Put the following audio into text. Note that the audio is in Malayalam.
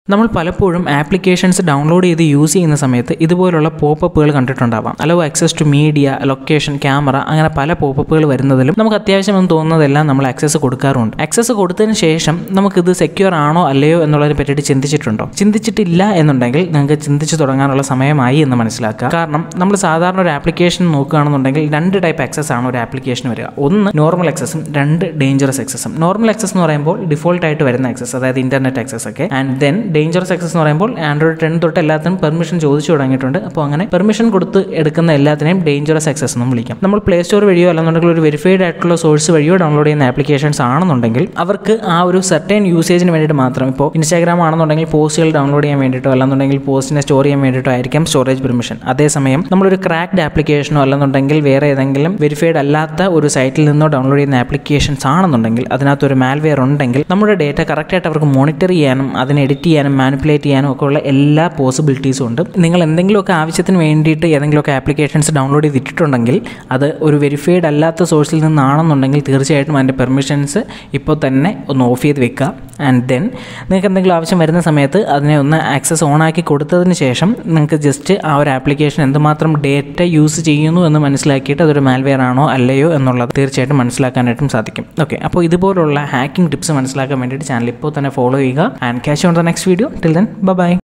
നമ്മൾ പലപ്പോഴും ആപ്ലിക്കേഷൻസ് ഡൗൺലോഡ് ചെയ്ത് യൂസ് ചെയ്യുന്ന സമയത്ത് ഇതുപോലുള്ള പോപ്പപ്പുകൾ കണ്ടിട്ടുണ്ടാവാം allow access to media location camera അങ്ങനെ പല പോപ്പപ്പുകൾ വരുന്നതിലും നമുക്ക് അത്യാവശ്യമെന്ന് തോന്നുന്നതെല്ലാം നമ്മൾ ആക്സസ് കൊടുക്കാറുണ്ട് ആക്സസ് കൊടുത്തതിന് ശേഷം നമുക്കിത് സെക്യൂർ ആണോ അല്ലയോ എന്നുള്ളതിനെ പറ്റിയിട്ട് ചിന്തിച്ചിട്ടുണ്ടോ ചിന്തിച്ചിട്ടില്ല എന്നുണ്ടെങ്കിൽ നിങ്ങൾക്ക് ചിന്തിച്ച് തുടങ്ങാനുള്ള സമയമായി എന്ന് മനസ്സിലാക്കുക കാരണം നമ്മൾ സാധാരണ ഒരു ആപ്ലിക്കേഷൻ നോക്കുകയാണെന്നുണ്ടെങ്കിൽ രണ്ട് ടൈപ്പ് ആക്സസ് ആണ് ഒരു ആപ്ലിക്കേഷൻ വരിക ഒന്ന് നോർമൽ ആക്സസും രണ്ട് ഡേഞ്ചറസ് ആക്സസും നോർമൽ ആക്സസ് എന്ന് പറയുമ്പോൾ ഡിഫോൾട്ട് ആയിട്ട് വരുന്ന ആക്സസ് അതായത് ഇന്റർനെറ്റ് ആക്സസ് ഒക്കെ ആൻഡ് ദെൻ ഡേഞ്ചറസ് ആക്സസ് എന്ന് പറയുമ്പോൾ ആൻഡ്രോയിഡ് ടെൻ തൊട്ട് എല്ലാത്തിനും പെർമിഷൻ ചോദിച്ചു തുടങ്ങിയിട്ടുണ്ട് അപ്പോൾ അങ്ങനെ പെർമിഷൻ കൊടുത്ത് എടുക്കുന്ന എല്ലാത്തിനെയും ഡേഞ്ചറസ് ആക്സസ് എന്നും വിളിക്കാം നമ്മൾ പ്ലേ സ്റ്റോർ വഴിയോ അല്ലെന്നുണ്ടെങ്കിൽ ഒരു വെരിഫൈഡ് ആയിട്ടുള്ള സോഴ്സ് വഴിയോ ഡൗൺലോഡ് ചെയ്യുന്ന ആപ്ലിക്കേഷൻസ് ആണെന്നുണ്ടെങ്കിൽ അവർക്ക് ആ ഒരു സർട്ടേൺ യൂസേജിന് വേണ്ടിയിട്ട് മാത്രം ഇപ്പോൾ ഇൻസ്റ്റാഗ്രാം ആണെന്നുണ്ടെങ്കിൽ പോസ്റ്റുകൾ ഡൗൺലോഡ് ചെയ്യാൻ വേണ്ടിയിട്ടോ അല്ലെന്നുണ്ടെങ്കിൽ പോസ്റ്റിനെ സ്റ്റോർ ചെയ്യാൻ വേണ്ടിയിട്ടോ ആയിരിക്കാം സ്റ്റോറേജ് പെർമിഷൻ അതേസമയം നമ്മളൊരു ക്രാക്ഡ് ആപ്ലിക്കേഷനോ അല്ലെന്നുണ്ടെങ്കിൽ വേറെ ഏതെങ്കിലും വെരിഫൈഡ് അല്ലാത്ത ഒരു സൈറ്റിൽ നിന്നോ ഡൗൺലോഡ് ചെയ്യുന്ന ആപ്ലിക്കേഷൻസ് ആണെന്നുണ്ടെങ്കിൽ അതിനകത്ത് ഒരു മാൽവെയർ ഉണ്ടെങ്കിൽ നമ്മുടെ ഡേറ്റ കറക്റ്റായിട്ട് അവർക്ക് മോണിറ്റർ ചെയ്യാനും അതിനെ എഡിറ്റ് ചെയ്യാനും മാനിപ്പുലേറ്റ് ചെയ്യാനും ഒക്കെ ഉള്ള എല്ലാ പോസിബിലിറ്റീസും ഉണ്ട് നിങ്ങൾ എന്തെങ്കിലുമൊക്കെ ആവശ്യത്തിന് വേണ്ടിയിട്ട് ഏതെങ്കിലുമൊക്കെ ആപ്ലിക്കേഷൻസ് ഡൗൺലോഡ് ചെയ്തിട്ടുണ്ടെങ്കിൽ അത് ഒരു വെരിഫൈഡ് അല്ലാത്ത സോഴ്സിൽ നിന്നാണെന്നുണ്ടെങ്കിൽ തീർച്ചയായിട്ടും അതിൻ്റെ പെർമിഷൻസ് ഇപ്പോൾ തന്നെ ഒന്ന് ഓഫ് ചെയ്ത് വെക്കുക ആൻഡ് ദെൻ നിങ്ങൾക്ക് എന്തെങ്കിലും ആവശ്യം വരുന്ന സമയത്ത് അതിനെ ഒന്ന് ആക്സസ് ഓൺ ആക്കി കൊടുത്തതിന് ശേഷം നിങ്ങൾക്ക് ജസ്റ്റ് ആ ഒരു ആപ്ലിക്കേഷൻ എന്തുമാത്രം ഡേറ്റ യൂസ് ചെയ്യുന്നു എന്ന് മനസ്സിലാക്കിയിട്ട് അതൊരു മാൽവെയർ ആണോ അല്ലയോ എന്നുള്ളത് തീർച്ചയായിട്ടും മനസ്സിലാക്കാനായിട്ടും സാധിക്കും ഓക്കെ അപ്പോൾ ഇതുപോലുള്ള ഹാക്കിംഗ് ടിപ്സ് മനസ്സിലാക്കാൻ വേണ്ടിയിട്ട് ചാനൽ ഇപ്പോൾ തന്നെ ഫോളോ ചെയ്യുക and catch on the next video till then by